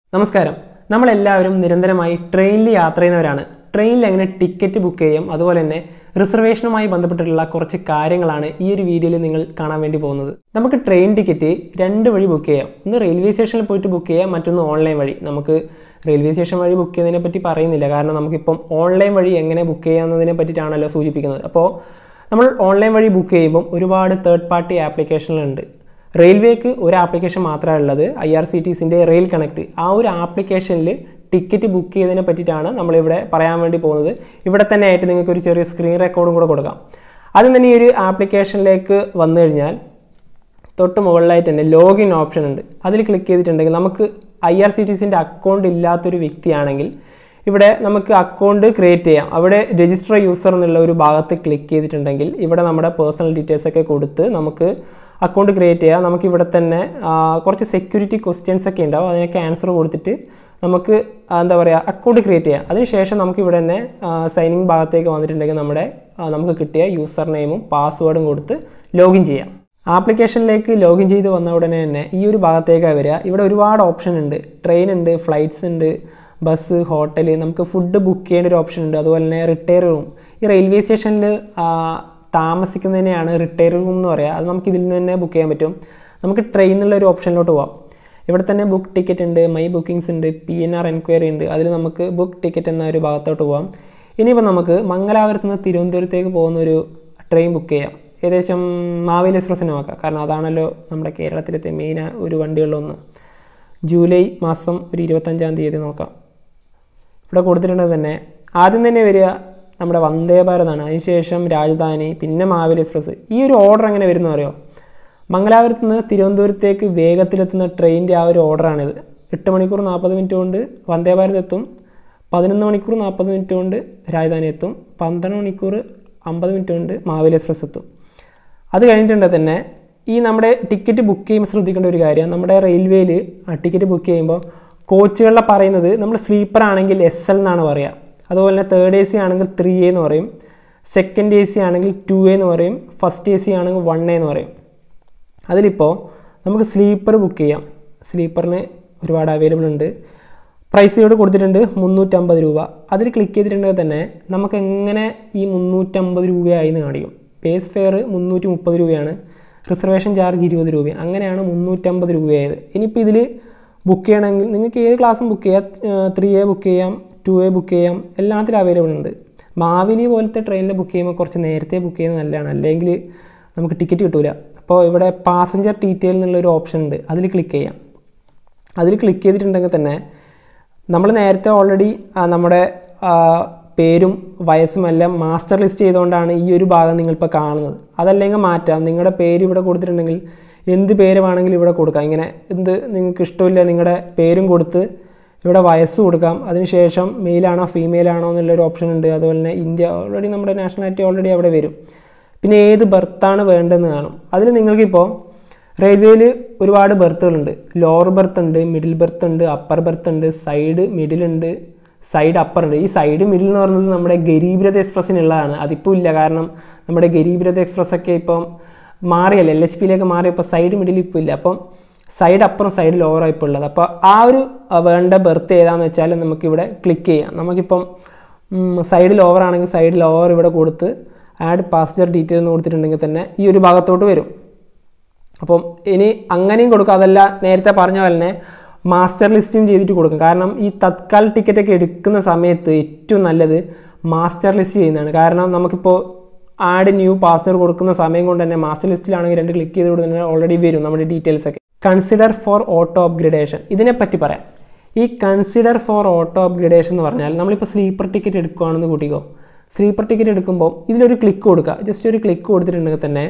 നമസ്കാരം നമ്മളെല്ലാവരും നിരന്തരമായി ട്രെയിനിൽ യാത്ര ചെയ്യുന്നവരാണ് ട്രെയിനിൽ എങ്ങനെ ടിക്കറ്റ് ബുക്ക് ചെയ്യും അതുപോലെ തന്നെ റിസർവേഷനുമായി ബന്ധപ്പെട്ടിട്ടുള്ള കുറച്ച് കാര്യങ്ങളാണ് ഈ ഒരു വീഡിയോയിൽ നിങ്ങൾ കാണാൻ വേണ്ടി പോകുന്നത് നമുക്ക് ട്രെയിൻ ടിക്കറ്റ് രണ്ട് വഴി ബുക്ക് ചെയ്യാം ഒന്ന് റെയിൽവേ സ്റ്റേഷനിൽ പോയിട്ട് ബുക്ക് ചെയ്യാം മറ്റൊന്ന് ഓൺലൈൻ വഴി നമുക്ക് റെയിൽവേ സ്റ്റേഷൻ വഴി ബുക്ക് ചെയ്യുന്നതിനെ പറ്റി പറയുന്നില്ല കാരണം നമുക്കിപ്പം ഓൺലൈൻ വഴി എങ്ങനെ ബുക്ക് ചെയ്യാമെന്നതിനെ പറ്റിയിട്ടാണല്ലോ സൂചിപ്പിക്കുന്നത് അപ്പോൾ നമ്മൾ ഓൺലൈൻ വഴി ബുക്ക് ചെയ്യുമ്പം ഒരുപാട് തേർഡ് പാർട്ടി ആപ്ലിക്കേഷനുകളുണ്ട് റെയിൽവേക്ക് ഒരു ആപ്ലിക്കേഷൻ മാത്രമേ ഉള്ളത് ഐ ആർ സി ടി സിൻ്റെ റെയിൽ കണക്ട് ആ ഒരു ആപ്ലിക്കേഷനിൽ ടിക്കറ്റ് ബുക്ക് ചെയ്തതിനെ പറ്റിയിട്ടാണ് നമ്മളിവിടെ പറയാൻ വേണ്ടി പോകുന്നത് ഇവിടെ തന്നെ ആയിട്ട് നിങ്ങൾക്ക് ഒരു ചെറിയ സ്ക്രീൻ റെക്കോർഡും കൂടെ കൊടുക്കാം ആദ്യം തന്നെ ഈ ഒരു ആപ്ലിക്കേഷനിലേക്ക് വന്നു കഴിഞ്ഞാൽ തൊട്ട് മുകളിലായിട്ട് തന്നെ ലോഗിൻ ഓപ്ഷൻ ഉണ്ട് അതിൽ ക്ലിക്ക് ചെയ്തിട്ടുണ്ടെങ്കിൽ നമുക്ക് ഐ ആർ സി ടി സിൻ്റെ അക്കൗണ്ട് ഇല്ലാത്തൊരു വ്യക്തിയാണെങ്കിൽ ഇവിടെ നമുക്ക് അക്കൗണ്ട് ക്രിയേറ്റ് ചെയ്യാം അവിടെ രജിസ്റ്റർ യൂസർ എന്നുള്ള ഒരു ഭാഗത്ത് ക്ലിക്ക് ചെയ്തിട്ടുണ്ടെങ്കിൽ ഇവിടെ നമ്മുടെ പേഴ്സണൽ ഡീറ്റെയിൽസ് ഒക്കെ കൊടുത്ത് നമുക്ക് അക്കൗണ്ട് ക്രിയേറ്റ് ചെയ്യാം നമുക്ക് ഇവിടെ തന്നെ ആ, കുറച്ച് സെക്യൂരിറ്റി ക്വസ്റ്റ്യൻസ് ഒക്കെ ഉണ്ടാവും അതിനൊക്കെ ആൻസർ കൊടുത്തിട്ട് നമുക്ക് ആ, എന്താ പറയുക അക്കൗണ്ട് ക്രിയേറ്റ് ചെയ്യാം അതിനുശേഷം നമുക്ക് ഇവിടെ തന്നെ സൈനിങ് ഭാഗത്തേക്ക് വന്നിട്ടുണ്ടെങ്കിൽ നമ്മുടെ ആ, നമുക്ക് കിട്ടിയ യൂസർ നെയിമും പാസ്വേഡും കൊടുത്ത് ലോഗിൻ ചെയ്യാം ആപ്ലിക്കേഷനിലേക്ക് ലോഗിൻ ചെയ്ത് വന്ന ഉടനെ തന്നെ ഈ ഒരു ഭാഗത്തേക്കാണ് വരിക ഇവിടെ ഒരുപാട് ഓപ്ഷൻ ഉണ്ട് ട്രെയിൻ ഉണ്ട് ഫ്ലൈറ്റ്സ് ഉണ്ട് ബസ് ഹോട്ടൽ നമുക്ക് ഫുഡ് ബുക്ക് ചെയ്യേണ്ട ഒരു ഓപ്ഷൻ ഉണ്ട് അതുപോലെ തന്നെ റിട്ടയർ റൂം ഈ റെയിൽവേ സ്റ്റേഷനിൽ താമസിക്കുന്നതിനെയാണ് റിട്ടയർ റൂം എന്ന് പറയുക അത് നമുക്ക് ഇതിൽ നിന്ന് തന്നെ ബുക്ക് ചെയ്യാൻ പറ്റും നമുക്ക് ട്രെയിനിലുള്ള ഒരു ഓപ്ഷനിലോട്ട് പോവാം ഇവിടെ തന്നെ ബുക്ക് ടിക്കറ്റ് ഉണ്ട് മൈ ബുക്കിംഗ്സ് ഉണ്ട് പി എൻ ആർ എൻക്വയറി ഉണ്ട് അതിൽ നമുക്ക് ബുക്ക് ടിക്കറ്റ് എന്ന ഒരു ഭാഗത്തോട്ട് പോവാം ഇനിയിപ്പോൾ നമുക്ക് മംഗലാപുരത്ത് നിന്ന് തിരുവനന്തപുരത്തേക്ക് പോകുന്ന ഒരു ട്രെയിൻ ബുക്ക് ചെയ്യാം ഏകദേശം മാവേലി എക്സ്പ്രസ്സിന് നോക്കാം കാരണം അതാണല്ലോ നമ്മുടെ കേരളത്തിലത്തെ മെയിൻ ഒരു വണ്ടികളിലൊന്ന് ജൂലൈ മാസം ഒരു ഇരുപത്തഞ്ചാം തീയതി നോക്കാം ഇവിടെ കൊടുത്തിട്ടുള്ളത് തന്നെ ആദ്യം തന്നെ വരിക നമ്മുടെ വന്ദേ ഭാരതാണ് അതിനുശേഷം രാജധാനി പിന്നെ മാവേലി എക്സ്പ്രസ് ഈ ഒരു ഓർഡർ എങ്ങനെ വരുന്ന അറിയോ മംഗലാപുരത്ത് നിന്ന് തിരുവനന്തപുരത്തേക്ക് വേഗത്തിലെത്തുന്ന ട്രെയിനിൻ്റെ ആ ഒരു ഓർഡറാണിത് എട്ട് മണിക്കൂർ നാൽപ്പത് മിനിറ്റ് കൊണ്ട് വന്ദേ ഭാരത് എത്തും പതിനൊന്ന് മണിക്കൂർ നാൽപ്പത് മിനിറ്റ് കൊണ്ട് രാജധാനി എത്തും പന്ത്രണ്ട് മണിക്കൂർ അമ്പത് മിനിറ്റ് കൊണ്ട് മാവേലി എക്സ്പ്രസ് എത്തും അത് കഴിഞ്ഞിട്ടുണ്ടെങ്കിൽ തന്നെ ഈ നമ്മുടെ ടിക്കറ്റ് ബുക്ക് ചെയ്യുമ്പോൾ ശ്രദ്ധിക്കേണ്ട ഒരു കാര്യം നമ്മുടെ റെയിൽവേയിൽ ടിക്കറ്റ് ബുക്ക് ചെയ്യുമ്പോൾ കോച്ചുകളിലെ പറയുന്നത് നമ്മൾ സ്ലീപ്പർ ആണെങ്കിൽ എസ് എൽ എന്നാണ് പറയുക അതുപോലെ തന്നെ തേർഡ് എ സി ആണെങ്കിൽ ത്രീ എ എന്ന് പറയും സെക്കൻഡ് എ സി ആണെങ്കിൽ ടു എ എന്ന് പറയും ഫസ്റ്റ് എ സി ആണെങ്കിൽ വൺ എ എന്ന് പറയും അതിലിപ്പോൾ നമുക്ക് സ്ലീപ്പർ ബുക്ക് ചെയ്യാം സ്ലീപ്പറിന് ഒരുപാട് അവൈലബിൾ ഉണ്ട് പ്രൈസ് ഇവിടെ കൊടുത്തിട്ടുണ്ട് മുന്നൂറ്റമ്പത് രൂപ അതിൽ ക്ലിക്ക് ചെയ്തിട്ടുണ്ടെങ്കിൽ തന്നെ നമുക്ക് എങ്ങനെ ഈ മുന്നൂറ്റമ്പത് രൂപയായി എന്ന് കാണിക്കും ബേസ് ഫെയർ മുന്നൂറ്റി മുപ്പത് രൂപയാണ് റിസർവേഷൻ ചാർജ് ഇരുപത് രൂപ അങ്ങനെയാണ് മുന്നൂറ്റമ്പത് രൂപയായത് ഇനിയിപ്പോൾ ഇതിൽ ബുക്ക് ചെയ്യണമെങ്കിൽ നിങ്ങൾക്ക് ഏത് ക്ലാസ്സും ബുക്ക് ചെയ്യാം ത്രീ എ ബുക്ക് ചെയ്യാം ടു എ ബുക്ക് ചെയ്യാം എല്ലാത്തിലും അവൈലബിൾ ഉണ്ട് മാവിലി പോലത്തെ ട്രെയിനിൽ ബുക്ക് ചെയ്യുമ്പോൾ കുറച്ച് നേരത്തെ ബുക്ക് ചെയ്യുന്നത് നല്ലതാണ് അല്ലെങ്കിൽ നമുക്ക് ടിക്കറ്റ് കിട്ടൂല അപ്പോൾ ഇവിടെ പാസഞ്ചർ ഡീറ്റെയിൽ എന്നുള്ളൊരു ഓപ്ഷൻ ഉണ്ട് അതിൽ ക്ലിക്ക് ചെയ്യാം അതിൽ ക്ലിക്ക് ചെയ്തിട്ടുണ്ടെങ്കിൽ തന്നെ നമ്മൾ നേരത്തെ ഓൾറെഡി നമ്മുടെ ആ, പേരും വയസ്സും എല്ലാം മാസ്റ്റർ ലിസ്റ്റ് ചെയ്തുകൊണ്ടാണ് ഈ ഒരു ഭാഗം നിങ്ങളിപ്പോൾ കാണുന്നത് അതല്ലെങ്കിൽ മാറ്റാം നിങ്ങളുടെ പേര് ഇവിടെ കൊടുത്തിട്ടുണ്ടെങ്കിൽ എന്ത് പേര് വേണമെങ്കിലും ഇവിടെ കൊടുക്കാം ഇങ്ങനെ എന്ത് നിങ്ങൾക്ക് ഇഷ്ടമില്ല നിങ്ങളുടെ പേരും കൊടുത്ത് ഇവിടെ വയസ്സ് കൊടുക്കാം അതിനുശേഷം മെയിലാണോ ഫീമെയിലാണോ എന്നുള്ളൊരു ഓപ്ഷൻ ഉണ്ട് അതുപോലെ തന്നെ ഇന്ത്യ ഓൾറെഡി നമ്മുടെ നാഷണാലിറ്റി ഓൾറെഡി അവിടെ വരും പിന്നെ ഏത് ബർത്താണ് വേണ്ടതെന്ന് കാണും അതിൽ നിങ്ങൾക്കിപ്പോൾ റെയിൽവേയിൽ ഒരുപാട് ബർത്തുകളുണ്ട് ലോവർ ബർത്ത് ഉണ്ട് മിഡിൽ ബർത്ത് ഉണ്ട് അപ്പർ ബർത്ത് ഉണ്ട് സൈഡ് മിഡിൽ ഉണ്ട് സൈഡ് അപ്പർ ഉണ്ട് ഈ സൈഡ് മിഡിൽ എന്ന് പറയുന്നത് നമ്മുടെ ഗരീബ് രഥ എക്സ്പ്രസ്സിനുള്ളതാണ് അതിപ്പോൾ ഇല്ല കാരണം നമ്മുടെ ഗരീബ് രഥ എക്സ്പ്രസ് ഒക്കെ ഇപ്പം മാറിയല്ലേ എൽ എച്ച് പിയിലേക്ക് മാറിയപ്പോൾ സൈഡ് മിഡിൽ ഇപ്പോൾ ഇല്ല അപ്പം സൈഡ് അപ്പറും സൈഡ് ലോവറും ഇപ്പോൾ ഉള്ളത് അപ്പോൾ ആ ഒരു ആ, വേണ്ട ബർത്ത് ഏതാണെന്ന് വെച്ചാൽ നമുക്കിവിടെ ക്ലിക്ക് ചെയ്യാം നമുക്കിപ്പം സൈഡ് ലോവർ ആണെങ്കിൽ സൈഡ് ലോവർ ഇവിടെ കൊടുത്ത് ആഡ് പാസഞ്ചർ ഡീറ്റെയിൽ എന്ന് കൊടുത്തിട്ടുണ്ടെങ്കിൽ തന്നെ ഈ ഒരു ഭാഗത്തോട്ട് വരും അപ്പം ഇനി അങ്ങനെയും കൊടുക്കും അതല്ല നേരത്തെ പറഞ്ഞ പോലെ തന്നെ മാസ്റ്റർ ലിസ്റ്റും ചെയ്തിട്ട് കൊടുക്കും കാരണം ഈ തത്കാൽ ടിക്കറ്റ് ഒക്കെ എടുക്കുന്ന സമയത്ത് ഏറ്റവും നല്ലത് മാസ്റ്റർ ലിസ്റ്റ് ചെയ്യുന്നതാണ് കാരണം നമുക്കിപ്പോൾ ആഡ് ന്യൂ പാസ്വേഡ് കൊടുക്കുന്ന സമയം കൊണ്ട് തന്നെ മാസ്റ്റർ ലിസ്റ്റിലാണെങ്കിൽ രണ്ട് ക്ലിക്ക് ചെയ്ത് കൊടുക്കുന്ന ഓൾറെഡി വരും നമ്മുടെ ഡീറ്റെയിൽസ് ഒക്കെ കൺസിഡർ ഫോർ ഓട്ടോ അപ്ഗ്രഡേഷൻ ഇതിനെപ്പറ്റി പറയാം ഈ കൺസിഡർ ഫോർ ഓട്ടോ അപ്ഗ്രഡേഷൻ എന്ന് പറഞ്ഞാൽ നമ്മളിപ്പോൾ സ്ലീപ്പർ ടിക്കറ്റ് എടുക്കുകയാണെന്ന് കൂട്ടിക്കോ സ്ലീപ്പർ ടിക്കറ്റ് എടുക്കുമ്പോൾ ഇതിലൊരു ക്ലിക്ക് കൊടുക്കുക ജസ്റ്റ് ഒരു ക്ലിക്ക് കൊടുത്തിട്ടുണ്ടെങ്കിൽ തന്നെ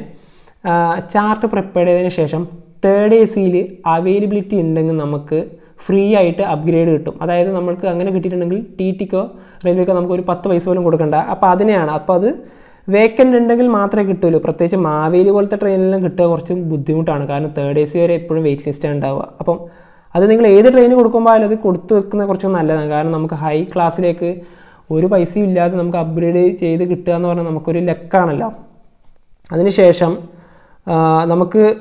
ചാർട്ട് പ്രിപ്പയർ ചെയ്തതിന് ശേഷം തേർഡ് എ സിയിൽ അവൈലബിലിറ്റി ഉണ്ടെങ്കിൽ നമുക്ക് ഫ്രീ ആയിട്ട് അപ്ഗ്രേഡ് കിട്ടും അതായത് നമ്മൾക്ക് അങ്ങനെ കിട്ടിയിട്ടുണ്ടെങ്കിൽ ടി ടിക്കോ റെയിൽവേക്കോ നമുക്ക് ഒരു പത്ത് പൈസ പോലും കൊടുക്കണ്ട അപ്പോൾ അതിനെയാണ് അപ്പോൾ അത് വേക്കൻ്റ് ഉണ്ടെങ്കിൽ മാത്രമേ കിട്ടുള്ളൂ പ്രത്യേകിച്ച് മാവേലി പോലത്തെ ട്രെയിനിലെല്ലാം കിട്ടുക കുറച്ച് ബുദ്ധിമുട്ടാണ് കാരണം തേർഡ് എ സി വരെ എപ്പോഴും വെയിറ്റ് ലിസ്റ്റ് ഉണ്ടാവുക അപ്പം അത് നിങ്ങൾ ഏത് ട്രെയിൻ കൊടുക്കുമ്പോൾ ആയാലും അത് കൊടുത്തു വെക്കുന്നത് കുറച്ച് നല്ലതാണ് കാരണം നമുക്ക് ഹൈ ക്ലാസ്സിലേക്ക് ഒരു പൈസയും ഇല്ലാതെ നമുക്ക് അപ്ഗ്രേഡ് ചെയ്ത് കിട്ടുക എന്ന് പറഞ്ഞാൽ നമുക്കൊരു ലക്കാണല്ലോ അതിനുശേഷം ആ, നമുക്ക്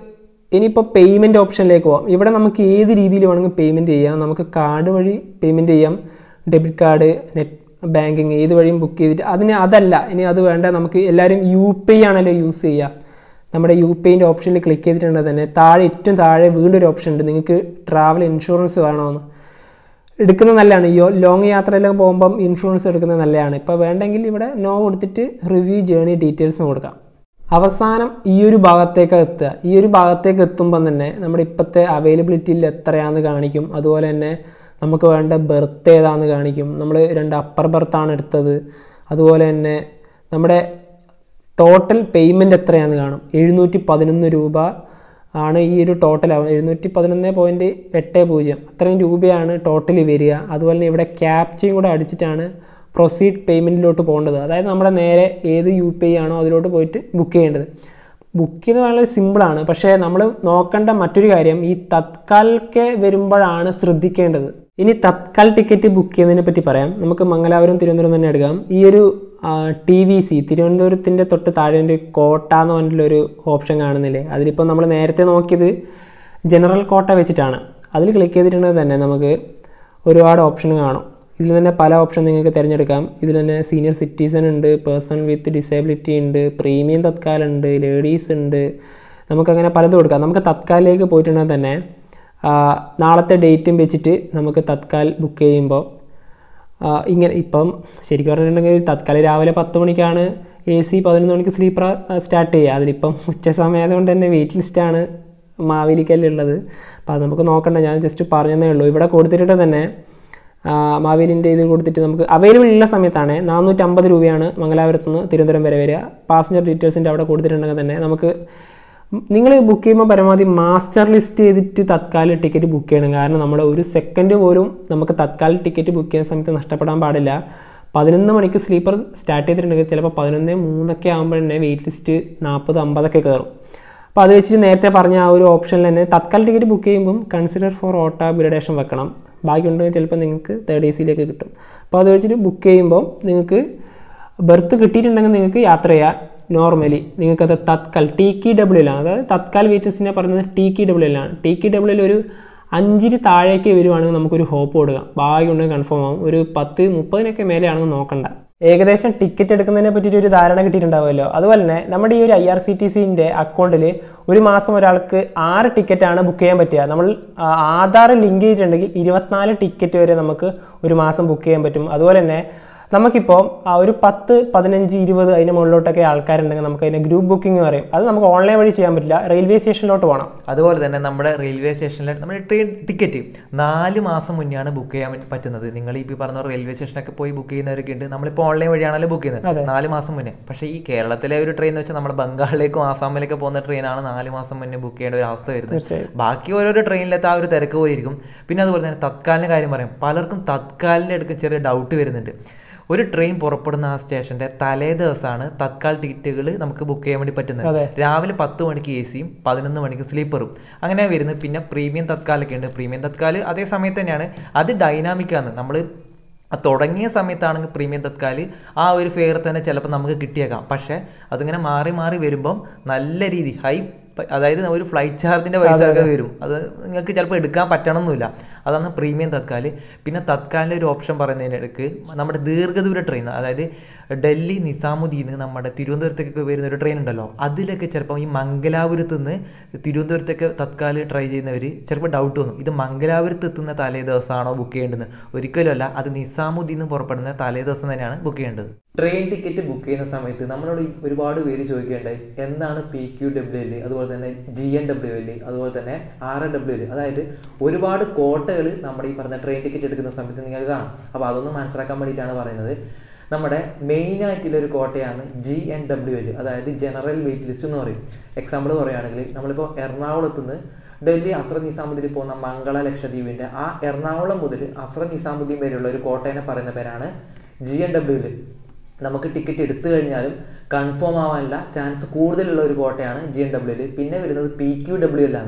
ഇനിയിപ്പോൾ പേയ്മെൻറ്റ് ഓപ്ഷനിലേക്ക് പോകാം ഇവിടെ നമുക്ക് ഏത് രീതിയിൽ വേണമെങ്കിൽ പേയ്മെൻറ്റ് ചെയ്യാം നമുക്ക് കാർഡ് വഴി പേയ്മെൻറ്റ് ചെയ്യാം ഡെബിറ്റ് കാർഡ് നെറ്റ് ബാങ്കിങ് ഏത് വഴിയും ബുക്ക് ചെയ്തിട്ട് അതിന് അതല്ല ഇനി അത് വേണ്ട നമുക്ക് എല്ലാവരും യു പി ഐ ആണല്ലോ യൂസ് ചെയ്യുക നമ്മുടെ യു പി ഐൻ്റെ ഓപ്ഷനിൽ ക്ലിക്ക് ചെയ്തിട്ടുണ്ടെങ്കിൽ തന്നെ താഴെ ഏറ്റവും താഴെ വീണ്ടും ഒരു ഓപ്ഷൻ ഉണ്ട് നിങ്ങൾക്ക് ട്രാവൽ ഇൻഷുറൻസ് വേണമെന്ന് എടുക്കുന്നത് നല്ലതാണ് ഈ ലോങ് യാത്രയെല്ലാം പോകുമ്പം ഇൻഷുറൻസ് എടുക്കുന്നത് നല്ലതാണ് ഇപ്പോൾ വേണ്ടെങ്കിൽ ഇവിടെ നോ കൊടുത്തിട്ട് റിവ്യൂ ജേണി ഡീറ്റെയിൽസും കൊടുക്കാം അവസാനം ഈ ഒരു ഭാഗത്തേക്ക് എത്തുക ഈ ഒരു ഭാഗത്തേക്ക് എത്തുമ്പം തന്നെ നമ്മുടെ ഇപ്പോഴത്തെ അവൈലബിലിറ്റിയിൽ എത്രയാണെന്ന് കാണിക്കും അതുപോലെ തന്നെ നമുക്ക് വേണ്ട ബെർത്ത് ഏതാണെന്ന് കാണിക്കും നമ്മൾ രണ്ട് അപ്പർ ബർത്താണ് എടുത്തത് അതുപോലെ തന്നെ നമ്മുടെ ടോട്ടൽ പേയ്മെൻറ്റ് എത്രയാണെന്ന് കാണും എഴുന്നൂറ്റി പതിനൊന്ന് രൂപ ആണ് ഈ ഒരു ടോട്ടൽ എഴുന്നൂറ്റി പതിനൊന്ന് പോയിൻറ്റ് എട്ട് പൂജ്യം അത്രയും രൂപയാണ് ടോട്ടലി വരിക അതുപോലെ തന്നെ ഇവിടെ ക്യാപ്ചയും കൂടെ അടിച്ചിട്ടാണ് പ്രൊസീഡ് പേയ്മെൻറ്റിലോട്ട് പോകേണ്ടത് അതായത് നമ്മുടെ നേരെ ഏത് യു പി ഐ ആണോ അതിലോട്ട് പോയിട്ട് ബുക്ക് ചെയ്യേണ്ടത് ബുക്ക് ചെയ്യുന്നത് വളരെ സിമ്പിളാണ് പക്ഷേ നമ്മൾ നോക്കേണ്ട മറ്റൊരു കാര്യം ഈ തത്കാൽക്ക് വരുമ്പോഴാണ് ശ്രദ്ധിക്കേണ്ടത് ഇനി തത്കാൽ ടിക്കറ്റ് ബുക്ക് ചെയ്യുന്നതിനെ പറ്റി പറയാം നമുക്ക് മംഗലാപുരം തിരുവനന്തപുരം തന്നെ എടുക്കാം ഈ ഒരു ടി വി സി തിരുവനന്തപുരത്തിൻ്റെ തൊട്ട് താഴെ ഒരു കോട്ട എന്ന് പറഞ്ഞിട്ടുള്ളൊരു ഓപ്ഷൻ കാണുന്നില്ലേ അതിലിപ്പോൾ നമ്മൾ നേരത്തെ നോക്കിയത് ജനറൽ കോട്ട വെച്ചിട്ടാണ് അതിൽ ക്ലിക്ക് ചെയ്തിട്ടുണ്ടെങ്കിൽ തന്നെ നമുക്ക് ഒരുപാട് ഓപ്ഷൻ കാണും ഇതിൽ തന്നെ പല ഓപ്ഷൻ നിങ്ങൾക്ക് തിരഞ്ഞെടുക്കാം ഇതിൽ തന്നെ സീനിയർ സിറ്റിസൺ ഉണ്ട് പേഴ്സൺ വിത്ത് ഡിസേബിലിറ്റി ഉണ്ട് പ്രീമിയം തത്കാൽ ഉണ്ട് ലേഡീസ് ഉണ്ട് നമുക്കങ്ങനെ പലതും കൊടുക്കാം നമുക്ക് തത്കാലിലേക്ക് പോയിട്ടുണ്ടെങ്കിൽ തന്നെ നാളത്തെ ഡേറ്റും വെച്ചിട്ട് നമുക്ക് തത്കാൽ ബുക്ക് ചെയ്യുമ്പോൾ ഇങ്ങനെ ഇപ്പം ശരിക്കും പറഞ്ഞിട്ടുണ്ടെങ്കിൽ തത്കാലം രാവിലെ പത്ത് മണിക്കാണ് എ സി പതിനൊന്ന് മണിക്ക് സ്ലീപ്പർ സ്റ്റാർട്ട് ചെയ്യുക അതിലിപ്പം ഉച്ച സമയമായതുകൊണ്ട് തന്നെ വെയിറ്റ് ലിസ്റ്റാണ് മാവേലിക്കല്ലുള്ളത് അപ്പോൾ അത് നമുക്ക് നോക്കണ്ട ഞാൻ ജസ്റ്റ് പറഞ്ഞതേ ഉള്ളൂ ഇവിടെ കൊടുത്തിട്ട് തന്നെ മാവേലിൻ്റെ ഇത് കൊടുത്തിട്ട് നമുക്ക് അവൈലബിൾ ഉള്ള സമയത്താണ് നാനൂറ്റമ്പത് രൂപയാണ് മംഗലാപുരത്ത് നിന്ന് തിരുവനന്തപുരം വരെ വരിക പാസഞ്ചർ ഡീറ്റെയിൽസിൻ്റെ അവിടെ കൊടുത്തിട്ടുണ്ടെങ്കിൽ തന്നെ നമുക്ക് നിങ്ങൾ ബുക്ക് ചെയ്യുമ്പോൾ പരമാവധി മാസ്റ്റർ ലിസ്റ്റ് ചെയ്തിട്ട് തത്കാല ടിക്കറ്റ് ബുക്ക് ചെയ്യണം കാരണം നമ്മൾ ഒരു സെക്കൻഡ് പോലും നമുക്ക് തത്കാല ടിക്കറ്റ് ബുക്ക് ചെയ്യുന്ന സമയത്ത് നഷ്ടപ്പെടാൻ പാടില്ല പതിനൊന്ന് മണിക്ക് സ്ലീപ്പർ സ്റ്റാർട്ട് ചെയ്തിട്ടുണ്ടെങ്കിൽ ചിലപ്പോൾ പതിനൊന്ന് മൂന്നൊക്കെ ആകുമ്പോൾ തന്നെ വെയിറ്റ് ലിസ്റ്റ് നാൽപ്പത് അമ്പതൊക്കെ കയറും അപ്പോൾ അത് വെച്ചിട്ട് നേരത്തെ പറഞ്ഞ ആ ഒരു ഓപ്ഷനിൽ തന്നെ തത്കാൽ ടിക്കറ്റ് ബുക്ക് ചെയ്യുമ്പം കൺസിഡർ ഫോർ ഓട്ട ബിരഡേഷൻ വെക്കണം ബാക്കിയുണ്ടെങ്കിൽ ചിലപ്പോൾ നിങ്ങൾക്ക് തേർഡ് എ സിയിലേക്ക് കിട്ടും അപ്പോൾ അത് വെച്ചിട്ട് ബുക്ക് ചെയ്യുമ്പോൾ നിങ്ങൾക്ക് ബർത്ത് കിട്ടിയിട്ടുണ്ടെങ്കിൽ നിങ്ങൾക്ക് യാത്ര ചെയ്യാം നോർമലി നിങ്ങൾക്കത് തത്കാൽ ടി കി ഡബ്ല്യൂലാണ് അതായത് തത്കാൽ വെയിറ്റേഴ്സിനെ പറയുന്നത് ടി കി ഡബ്ല്യൂലാണ് ടി കി ഡബ്ല്യൂയിൽ ഒരു അഞ്ചിന് താഴേക്ക് വരുവാണെങ്കിൽ നമുക്കൊരു ഹോപ്പ് കൊടുക്കാം ഭാഗ്യം ഉണ്ടെങ്കിൽ കൺഫേം ആവും ഒരു പത്ത് മുപ്പതിനൊക്കെ മേലെയാണെങ്കിൽ നോക്കണ്ട ഏകദേശം ടിക്കറ്റ് എടുക്കുന്നതിനെ പറ്റിയിട്ട് ഒരു ധാരണ കിട്ടിയിട്ടുണ്ടാവുമല്ലോ അതുപോലെ തന്നെ നമ്മുടെ ഈ ഒരു ഐ ആർ സി ടി സിൻ്റെ അക്കൗണ്ടിൽ ഒരു മാസം ഒരാൾക്ക് ആറ് ടിക്കറ്റാണ് ബുക്ക് ചെയ്യാൻ പറ്റുക നമ്മൾ ആധാർ ലിങ്ക് ചെയ്തിട്ടുണ്ടെങ്കിൽ ഇരുപത്തിനാല് ടിക്കറ്റ് വരെ നമുക്ക് ഒരു മാസം ബുക്ക് ചെയ്യാൻ പറ്റും അതുപോലെ തന്നെ നമുക്കിപ്പോൾ ആ ഒരു പത്ത് പതിനഞ്ച് ഇരുപത് അതിന് മുകളിലോട്ടൊക്കെ ആൾക്കാരുണ്ടെങ്കിൽ നമുക്ക് അതിനെ ഗ്രൂപ്പ് ബുക്കിംഗ് പറയും അത് നമുക്ക് ഓൺലൈൻ വഴി ചെയ്യാൻ പറ്റില്ല റെയിൽവേ സ്റ്റേഷനിലോട്ട് പോകണം അതുപോലെ തന്നെ നമ്മുടെ റെയിൽവേ സ്റ്റേഷനിൽ നമ്മുടെ ട്രെയിൻ ടിക്കറ്റ് നാല് മാസം മുന്നെയാണ് ബുക്ക് ചെയ്യാൻ പറ്റുന്നത് നിങ്ങൾ ഈ പറഞ്ഞ റെയിൽവേ സ്റ്റേഷനൊക്കെ പോയി ബുക്ക് ചെയ്യുന്നവരൊക്കെ ഉണ്ട് നമ്മളിപ്പോൾ ഓൺലൈൻ വഴിയാണല്ലോ ബുക്ക് ചെയ്യുന്നത് നാല് മാസം മുന്നേ പക്ഷേ ഈ കേരളത്തിലെ ഒരു ട്രെയിൻ എന്ന് വെച്ചാൽ നമ്മുടെ ബംഗാളിലേക്കും ആസാമിലേക്കും പോകുന്ന ട്രെയിനാണ് നാല് മാസം മുന്നേ ബുക്ക് ചെയ്യേണ്ട ഒരു അവസ്ഥ വരുന്നത് ബാക്കി ഓരോരോ ട്രെയിനിലത്തെ ആ ഒരു തിരക്ക് പോലെ ഇരിക്കും പിന്നെ അതുപോലെ തന്നെ തത്കാലിൻ്റെ കാര്യം പറയാം പലർക്കും തത്കാലിൻ്റെ അടുക്ക് ചെറിയ ഡൗട്ട് വരുന്നുണ്ട് ഒരു ട്രെയിൻ പുറപ്പെടുന്ന ആ സ്റ്റേഷന്റെ തലേ ദിവസമാണ് തത്കാൽ ടിക്കറ്റുകൾ നമുക്ക് ബുക്ക് ചെയ്യാൻ വേണ്ടി പറ്റുന്നത് രാവിലെ പത്ത് മണിക്ക് എ സിയും പതിനൊന്ന് മണിക്ക് സ്ലീപ്പറും അങ്ങനെ വരുന്നത് പിന്നെ പ്രീമിയം തത്കാലൊക്കെ ഉണ്ട് പ്രീമിയം തത്കാൽ അതേ സമയത്ത് തന്നെയാണ് അത് ഡൈനാമിക്കാണ് നമ്മൾ തുടങ്ങിയ സമയത്താണെങ്കിൽ പ്രീമിയം തത്കാൽ ആ ഒരു ഫെയർ തന്നെ ചിലപ്പോൾ നമുക്ക് കിട്ടിയേക്കാം പക്ഷേ അതിങ്ങനെ മാറി മാറി വരുമ്പം നല്ല രീതി ഹൈ അതായത് ഒരു ഫ്ലൈറ്റ് ചാർജിൻ്റെ പൈസ ഒക്കെ വരും അത് നിങ്ങൾക്ക് ചിലപ്പോൾ എടുക്കാൻ പറ്റണമെന്നില്ല അതാണ് പ്രീമിയം തത്കാൽ പിന്നെ തത്കാലിൻ്റെ ഒരു ഓപ്ഷൻ പറയുന്നതിൻ്റെ ഇടയ്ക്ക് നമ്മുടെ ദീർഘദൂര ട്രെയിൻ അതായത് ഡൽഹി നിസാമുദ്ദീന് നമ്മുടെ തിരുവനന്തപുരത്തേക്ക് വരുന്ന ഒരു ട്രെയിൻ ഉണ്ടല്ലോ അതിലൊക്കെ ചിലപ്പോൾ ഈ മംഗലാപുരത്ത് നിന്ന് തിരുവനന്തപുരത്തേക്ക് തത്കാൽ ട്രൈ ചെയ്യുന്നവർ ചിലപ്പോൾ ഡൗട്ട് തോന്നും ഇത് മംഗലാപുരത്ത് എത്തുന്ന തലേ ദിവസമാണോ ബുക്ക് ചെയ്യേണ്ടത് ഒരിക്കലും അല്ല അത് നിസാമുദ്ദീൻ പുറപ്പെടുന്ന തലേ ദിവസം തന്നെയാണ് ബുക്ക് ചെയ്യേണ്ടത് ട്രെയിൻ ടിക്കറ്റ് ബുക്ക് ചെയ്യുന്ന സമയത്ത് നമ്മളോട് ഒരുപാട് പേര് ചോദിക്കേണ്ടത് എന്താണ് പി ക്യു ഡബ്ല്യു എൽ അതുപോലെ തന്നെ ജി എൻ ഡബ്ല്യു എൽ അതുപോലെ തന്നെ ആർ എ ഡബ്ല്യു എൽ അതായത് ഒരുപാട് കോട്ടകൾ നമ്മുടെ ഈ പറഞ്ഞ ട്രെയിൻ ടിക്കറ്റ് എടുക്കുന്ന സമയത്ത് നിങ്ങൾക്ക് കാണാം അപ്പോൾ അതൊന്ന് മനസ്സിലാക്കാൻ വേണ്ടിയിട്ടാണ് പറയുന്നത് നമ്മുടെ മെയിൻ ആയിട്ടുള്ള ഒരു കോട്ടയാണ് ജി എൻ ഡബ്ല്യു എൽ അതായത് ജനറൽ വെയിറ്റ് ലിസ്റ്റ് എന്ന് പറയും എക്സാമ്പിൾ പറയുകയാണെങ്കിൽ നമ്മളിപ്പോൾ എറണാകുളത്ത് നിന്ന് ഡൽഹി അസ്ര നിസാമുദ്ദീൻ പോകുന്ന മംഗള ലക്ഷദ്വീപിൻ്റെ ആ എറണാകുളം മുതൽ അസ്ര നിസാമുദ്ദീൻ വരെയുള്ള ഒരു കോട്ടയെ പറയുന്ന പേരാണ് ജി എൻ ഡബ്ല്യു എൽ നമുക്ക് ടിക്കറ്റ് എടുത്തു കഴിഞ്ഞാലും കൺഫേം ആവാനുള്ള ചാൻസ് കൂടുതലുള്ള ഒരു കോട്ടയാണ് ജി എൻ ഡബ്ല്യു എൽ പിന്നെ വരുന്നത് പി ക്യു ഡബ്ല്യു എൽ ആണ്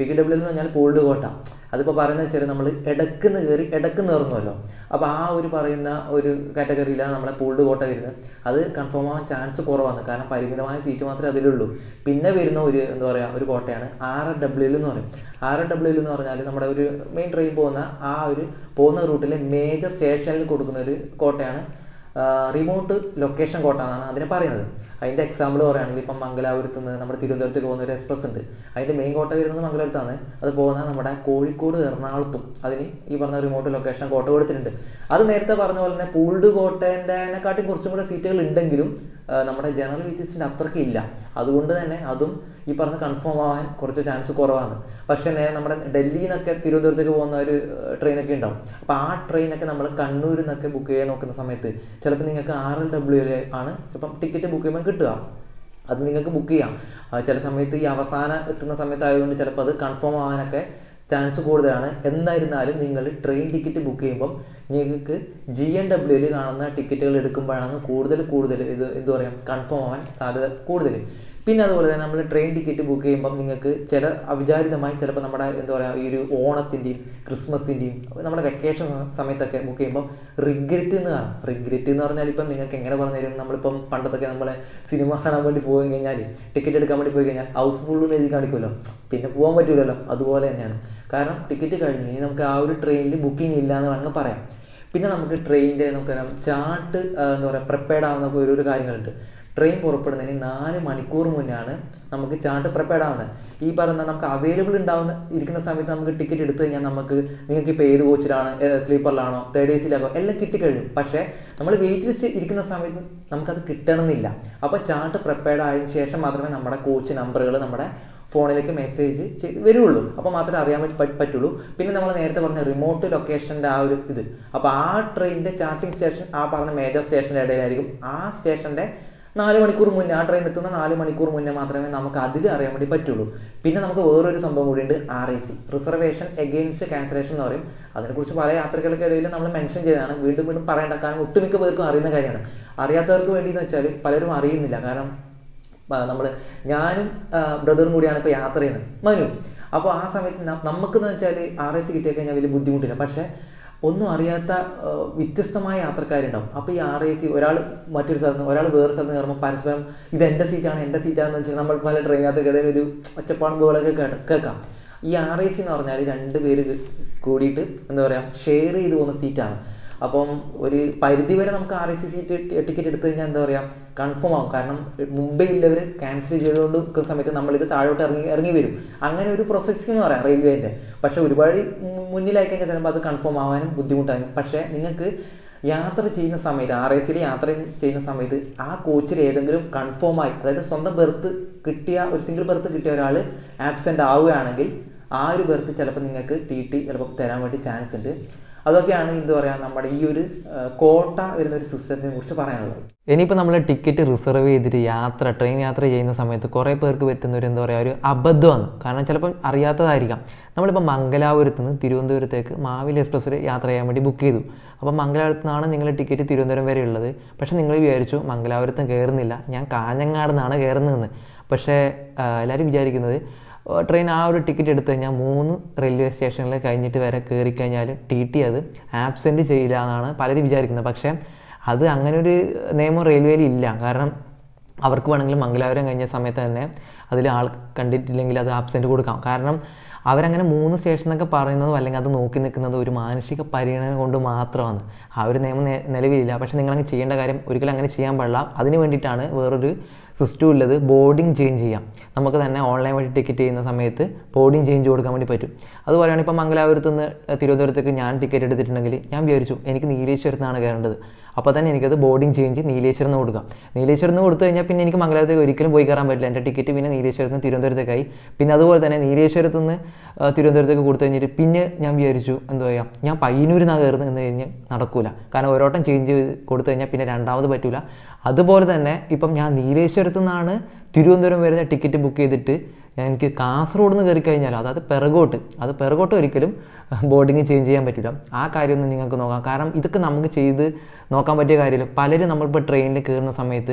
പി കെ ഡബ്ല്യു എന്ന് പറഞ്ഞാൽ പൂൾഡ് കോട്ട അതിപ്പോൾ പറയുന്നത് വെച്ചാൽ നമ്മൾ ഇടക്കുന്ന് കയറി ഇടക്കുന്ന് ഇറങ്ങുമല്ലോ അപ്പോൾ ആ ഒരു പറയുന്ന ഒരു കാറ്റഗറിയിലാണ് നമ്മളെ പൂൾഡ് കോട്ട വരുന്നത് അത് കൺഫേം ആവാൻ ചാൻസ് കുറവാണ് കാരണം പരിമിതമായ സീറ്റ് മാത്രമേ അതിലുള്ളൂ പിന്നെ വരുന്ന ഒരു എന്താ പറയുക ഒരു കോട്ടയാണ് ആർ ഡബ്ല്യു എന്ന് പറയും ആർ ഡബ്ല്യു എന്ന് പറഞ്ഞാൽ നമ്മുടെ ഒരു മെയിൻ ട്രെയിൻ പോകുന്ന ആ ഒരു പോകുന്ന റൂട്ടിലെ മേജർ സ്റ്റേഷനിൽ കൊടുക്കുന്ന ഒരു കോട്ടയാണ് റിമോട്ട് ലൊക്കേഷൻ കോട്ട എന്നാണ് അതിനെ പറയുന്നത് അതിൻ്റെ എക്സാമ്പിൾ പറയുകയാണെങ്കിൽ ഇപ്പം മംഗലാപുരത്ത് നിന്ന് നമ്മുടെ തിരുവനന്തപുരത്തേക്ക് പോകുന്ന ഒരു എക്സ്പ്രസ് ഉണ്ട് അതിൻ്റെ മെയിൻ കോട്ട വരുന്നത് മംഗലാപുരത്താണ് അത് പോകുന്ന നമ്മുടെ കോഴിക്കോട് എറണാകുളത്തും അതിന് ഈ പറഞ്ഞ റിമോട്ട് ലൊക്കേഷൻ കോട്ട കൊടുത്തിട്ടുണ്ട് അത് നേരത്തെ പറഞ്ഞ പോലെ തന്നെ പൂൾഡ് കോട്ടേൻ്റെനെക്കാട്ടും കുറച്ചും കൂടെ സീറ്റുകൾ ഉണ്ടെങ്കിലും നമ്മുടെ ജനറൽ വീറ്റീസിൻ്റെ അത്രയ്ക്ക് ഇല്ല അതുകൊണ്ട് തന്നെ അതും ഈ പറഞ്ഞ കൺഫേം ആവാൻ കുറച്ച് ചാൻസ് കുറവാണ് പക്ഷേ നേരെ നമ്മുടെ ഡൽഹിയിൽ നിന്നൊക്കെ തിരുവനന്തപുരത്തേക്ക് പോകുന്ന ഒരു ട്രെയിനൊക്കെ ഉണ്ടാവും അപ്പോൾ ആ ട്രെയിനൊക്കെ നമ്മൾ കണ്ണൂരിൽ നിന്നൊക്കെ ബുക്ക് ചെയ്യാൻ നോക്കുന്ന സമയത്ത് ചിലപ്പോൾ നിങ്ങൾക്ക് ആർ എൽ ഡബ്ല്യു ആണ് ചിലപ്പം ടിക്കറ്റ് ബുക്ക് ചെയ്യുമ്പോൾ കിട്ടുക അത് നിങ്ങൾക്ക് ബുക്ക് ചെയ്യാം ചില സമയത്ത് ഈ അവസാനം എത്തുന്ന സമയത്തായതുകൊണ്ട് ചിലപ്പോൾ അത് കൺഫേം ആവാനൊക്കെ ചാൻസ് കൂടുതലാണ് എന്തായിരുന്നാലും നിങ്ങൾ ട്രെയിൻ ടിക്കറ്റ് ബുക്ക് ചെയ്യുമ്പം നിങ്ങൾക്ക് ജി എൻ ഡബ്ല്യൂയിൽ കാണുന്ന ടിക്കറ്റുകൾ എടുക്കുമ്പോഴാണ് കൂടുതൽ കൂടുതൽ ഇത് എന്താ പറയുക കൺഫേം ആവാൻ സാധ്യത കൂടുതൽ പിന്നെ അതുപോലെ തന്നെ നമ്മൾ ട്രെയിൻ ടിക്കറ്റ് ബുക്ക് ചെയ്യുമ്പം നിങ്ങൾക്ക് ചില അവിചാരിതമായി ചിലപ്പോൾ നമ്മുടെ എന്താ പറയുക ഈ ഒരു ഓണത്തിൻ്റെയും ക്രിസ്മസിൻ്റെയും നമ്മുടെ വെക്കേഷൻ സമയത്തൊക്കെ ബുക്ക് ചെയ്യുമ്പം റിഗ്രറ്റ് എന്ന് കാണാം റിഗ്രറ്റ് എന്ന് പറഞ്ഞാൽ ഇപ്പം നിങ്ങൾക്ക് എങ്ങനെ പറഞ്ഞു തരും നമ്മളിപ്പം പണ്ടത്തൊക്കെ നമ്മളെ സിനിമ കാണാൻ വേണ്ടി പോയി കഴിഞ്ഞാൽ ടിക്കറ്റ് എടുക്കാൻ വേണ്ടി പോയി കഴിഞ്ഞാൽ ഹൗസ് ഫുൾ എന്ന് എഴുതി കാണിക്കുമല്ലോ പിന്നെ പോകാൻ പറ്റൂലല്ലോ അതുപോലെ തന്നെയാണ് കാരണം ടിക്കറ്റ് കഴിഞ്ഞ് ഇനി നമുക്ക് ആ ഒരു ട്രെയിനിൽ ബുക്കിംഗ് ഇല്ല എന്ന് വേണമെങ്കിൽ പറയാം പിന്നെ നമുക്ക് ട്രെയിനിൻ്റെ നമുക്കറിയാം ചാർട്ട് എന്താ പറയുക പ്രിപ്പയർഡ് ആവുന്ന ഒരു ഒരു കാര്യങ്ങളുണ്ട് ട്രെയിൻ പുറപ്പെടുന്നതിന് നാല് മണിക്കൂർ മുന്നാണ് നമുക്ക് ചാർട്ട് പ്രിപ്പയർഡ് ആവുന്നത് ഈ പറയുന്ന നമുക്ക് അവൈലബിൾ ഉണ്ടാവുന്ന ഇരിക്കുന്ന സമയത്ത് നമുക്ക് ടിക്കറ്റ് എടുത്തു കഴിഞ്ഞാൽ നമുക്ക് നിങ്ങൾക്ക് ഇപ്പോൾ ഏത് കോച്ചിലാണ് സ്ലീപ്പറിലാണോ തേർഡ് എ സിയിലാണോ എല്ലാം കിട്ടിക്കഴിഞ്ഞു പക്ഷേ നമ്മൾ വെയിറ്റ് ലിസ്റ്റ് ഇരിക്കുന്ന സമയത്ത് നമുക്കത് കിട്ടണമെന്നില്ല അപ്പോൾ ചാർട്ട് പ്രിപ്പയർഡ് ആയതിനു ശേഷം മാത്രമേ നമ്മുടെ കോച്ച് നമ്പറുകൾ നമ്മുടെ ഫോണിലേക്ക് മെസ്സേജ് വരുള്ളൂ അപ്പോൾ മാത്രമേ അറിയാൻ പറ്റുള്ളൂ പിന്നെ നമ്മൾ നേരത്തെ പറഞ്ഞ റിമോട്ട് ലൊക്കേഷൻ്റെ ആ ഒരു ഇത് അപ്പോൾ ആ ട്രെയിനിൻ്റെ ചാർട്ടിംഗ് സ്റ്റേഷൻ ആ പറഞ്ഞ മേജർ സ്റ്റേഷൻ്റെ ഇടയിലായിരിക്കും ആ സ്റ്റേഷൻ്റെ നാല് മണിക്കൂർ മുന്നേ ആ ട്രെയിൻ എത്തുന്ന നാല് മണിക്കൂർ മുന്നേ മാത്രമേ നമുക്ക് അതിൽ അറിയാൻ വേണ്ടി പറ്റുള്ളൂ പിന്നെ നമുക്ക് വേറൊരു സംഭവം കൂടിയുണ്ട് R I C reservation against cancellation എന്ന് പറയും അതിനെക്കുറിച്ച് പല യാത്രകൾക്ക് ഇടയിൽ നമ്മൾ മെൻഷൻ ചെയ്തതാണ് വീണ്ടും വീണ്ടും പറയേണ്ട കാരണം ഒട്ടുമിക്ക പേർക്കും അറിയുന്ന കാര്യമാണ് അറിയാത്തവർക്ക് വേണ്ടി എന്ന് വെച്ചാൽ പലരും അറിയുന്നില്ല കാരണം നമ്മൾ ഞാനും ബ്രദറും കൂടിയാണ് ഇപ്പോൾ യാത്ര ചെയ്യുന്നത് മനു അപ്പോൾ ആ സമയത്ത് നമുക്കെന്ന് വെച്ചാൽ ആർ ഐ സി കിട്ടിയ കഴിഞ്ഞാൽ വലിയ ബുദ്ധിമുട്ടില്ല പക്ഷേ ഒന്നും അറിയാത്ത വ്യത്യസ്തമായ യാത്രക്കാരുണ്ടാവും അപ്പോൾ ഈ ആർ ഐ സി ഒരാൾ മറ്റൊരു സ്ഥലത്ത് ഒരാൾ വേറെ സ്ഥലത്ത് കയറുമ്പോൾ പരസ്പരം ഇത് എൻ്റെ സീറ്റാണ് എൻ്റെ സീറ്റാണെന്ന് വെച്ചാൽ നമ്മൾ പല ട്രെയിൻ യാത്രക്കിടയിൽ ഒരു ഒച്ചപ്പാടും ബോളൊക്കെ കേൾക്കാം ഈ ആർ ഐ സി എന്ന് പറഞ്ഞാൽ രണ്ട് പേര് കൂടിയിട്ട് എന്താ പറയുക ഷെയർ ചെയ്ത് പോകുന്ന സീറ്റാണ് അപ്പം ഒരു പരിധി വരെ നമുക്ക് R I C seat ticket എടുത്തു കഴിഞ്ഞാൽ എന്താ പറയുക കൺഫേം ആവും കാരണം മുംബൈ ഉള്ളവർ ക്യാൻസൽ ചെയ്തുകൊണ്ട് നിൽക്കുന്ന സമയത്ത് നമ്മളിത് താഴോട്ട് ഇറങ്ങി ഇറങ്ങി വരും അങ്ങനെ ഒരു പ്രോസസ്സിംഗ് എന്ന് പറയാം റെയിൽവേൻ്റെ പക്ഷേ ഒരുപാട് മുന്നിലായി കഴിഞ്ഞാൽ ചിലപ്പോൾ അത് കൺഫേം ആവാനും ബുദ്ധിമുട്ടാകും പക്ഷേ നിങ്ങൾക്ക് യാത്ര ചെയ്യുന്ന സമയത്ത് ആർ ഐ സിയിൽ യാത്ര ചെയ്യുന്ന സമയത്ത് ആ കോച്ചിൽ ഏതെങ്കിലും കൺഫേം ആയി അതായത് സ്വന്തം ബെർത്ത് കിട്ടിയ ഒരു സിംഗിൾ ബെർത്ത് കിട്ടിയ ഒരാൾ ആബ്സെൻ്റ് ആവുകയാണെങ്കിൽ ആ ഒരു ബെർത്ത് ചിലപ്പോൾ നിങ്ങൾക്ക് ടി ടി ചിലപ്പോൾ തരാൻ വേണ്ടി ചാൻസ് ഉണ്ട് അതൊക്കെയാണ് എന്താ പറയുക നമ്മുടെ ഈ ഒരു കോട്ട വരുന്ന ഒരു സിസ്റ്റത്തിനെ കുറിച്ച് പറയാനുള്ളത് ഇനിയിപ്പോൾ നമ്മൾ ടിക്കറ്റ് റിസർവ് ചെയ്തിട്ട് യാത്ര ട്രെയിൻ യാത്ര ചെയ്യുന്ന സമയത്ത് കുറേ പേർക്ക് പറ്റുന്ന ഒരു എന്താ പറയുക ഒരു അബദ്ധമാണ് കാരണം ചിലപ്പം അറിയാത്തതായിരിക്കാം നമ്മളിപ്പോൾ മംഗലാപുരത്ത് നിന്ന് തിരുവനന്തപുരത്തേക്ക് മാവിലി എക്സ്പ്രസ്സിൽ യാത്ര ചെയ്യാൻ വേണ്ടി ബുക്ക് ചെയ്തു അപ്പോൾ മംഗലാപുരത്ത് നിന്നാണ് നിങ്ങളുടെ ടിക്കറ്റ് തിരുവനന്തപുരം വരെ ഉള്ളത് പക്ഷേ നിങ്ങൾ വിചാരിച്ചു മംഗലാപുരത്ത് കയറുന്നില്ല ഞാൻ കാഞ്ഞങ്ങാട് നിന്നാണ് കയറുന്നതെന്ന് പക്ഷേ എല്ലാവരും വിചാരിക്കുന്നത് ട്രെയിൻ ആ ഒരു ടിക്കറ്റ് എടുത്തു കഴിഞ്ഞാൽ മൂന്ന് റെയിൽവേ സ്റ്റേഷനിൽ കഴിഞ്ഞിട്ട് വരെ കയറി കഴിഞ്ഞാൽ ടി ടി അത് ആബ്സെൻറ്റ് ചെയ്യില്ല എന്നാണ് പലരും വിചാരിക്കുന്നത് പക്ഷേ അത് അങ്ങനെ ഒരു നിയമം റെയിൽവേയിൽ ഇല്ല കാരണം അവർക്ക് വേണമെങ്കിൽ മംഗലാപുരം കഴിഞ്ഞ സമയത്ത് തന്നെ അതിൽ ആൾ കണ്ടിട്ടില്ലെങ്കിൽ അത് ആബ്സെൻറ്റ് കൊടുക്കാം കാരണം അവരങ്ങനെ മൂന്ന് സ്റ്റേഷൻ എന്നൊക്കെ പറയുന്നതും അല്ലെങ്കിൽ അത് നോക്കി നിൽക്കുന്നത് ഒരു മാനുഷിക പരിഗണന കൊണ്ട് മാത്രമാണ് ആ ഒരു നിയമം നിലവിലില്ല പക്ഷേ നിങ്ങളങ്ങനെ ചെയ്യേണ്ട കാര്യം ഒരിക്കലും അങ്ങനെ ചെയ്യാൻ പാടില്ല അതിന് വേണ്ടിയിട്ടാണ് വേറൊരു സിസ്റ്റം ഉള്ളത് ബോർഡിംഗ് ചേഞ്ച് ചെയ്യാം നമുക്ക് തന്നെ ഓൺലൈൻ വഴി ടിക്കറ്റ് ചെയ്യുന്ന സമയത്ത് ബോർഡിംഗ് ചേഞ്ച് കൊടുക്കാൻ വേണ്ടി പറ്റും അത് പറയുകയാണെങ്കിൽ ഇപ്പോൾ മംഗലാപുരത്ത് നിന്ന് തിരുവനന്തപുരത്തേക്ക് ഞാൻ ടിക്കറ്റ് എടുത്തിട്ടുണ്ടെങ്കിൽ ഞാൻ വിചാരിച്ചു എനിക്ക് നീലേശ്വരത്ത് നിന്നാണ് കയറേണ്ടത് അപ്പോൾ തന്നെ എനിക്കത് ബോർഡിംഗ് ചേഞ്ച് നീലേശ്വരം നിന്ന് കൊടുക്കാം നീലേശ്വരം നിന്ന് കൊടുത്തു കഴിഞ്ഞാൽ പിന്നെ എനിക്ക് മംഗലാപുരത്തേക്ക് ഒരിക്കലും പോയി കയറാൻ പറ്റില്ല എൻ്റെ ടിക്കറ്റ് പിന്നെ നീലേശ്വരത്ത് നിന്ന് തിരുവനന്തപുരത്തേക്കായി പിന്നെ അതുപോലെ തന്നെ നീലേശ്വരത്ത് നിന്ന് തിരുവനന്തപുരത്തേക്ക് കൊടുത്തു കഴിഞ്ഞിട്ട് പിന്നെ ഞാൻ വിചാരിച്ചു എന്താ പറയുക ഞാൻ പയ്യന്നൂരിൽ നിന്നാണ് കയറുന്നത് എന്ന് കഴിഞ്ഞാൽ നടക്കൂല കാരണം ഓരോട്ടം ചേഞ്ച് കൊടുത്തു കഴിഞ്ഞാൽ പിന്നെ രണ്ടാമത് പറ്റൂല അതുപോലെ തന്നെ ഇപ്പം ഞാൻ നീലേശ്വരത്ത് നിന്നാണ് തിരുവനന്തപുരം വരുന്ന ടിക്കറ്റ് ബുക്ക് ചെയ്തിട്ട് ഞാൻ എനിക്ക് കാസർഗോഡ് നിന്ന് കയറി കഴിഞ്ഞാൽ അതായത് പിറകോട്ട് അത് പിറകോട്ട് ഒരിക്കലും ബോർഡിങ് ചേഞ്ച് ചെയ്യാൻ പറ്റില്ല ആ കാര്യമൊന്നും നിങ്ങൾക്ക് നോക്കാം കാരണം ഇതൊക്കെ നമുക്ക് ചെയ്ത് നോക്കാൻ പറ്റിയ കാര്യമില്ല പലരും നമ്മളിപ്പോൾ ട്രെയിനിൽ കയറുന്ന സമയത്ത്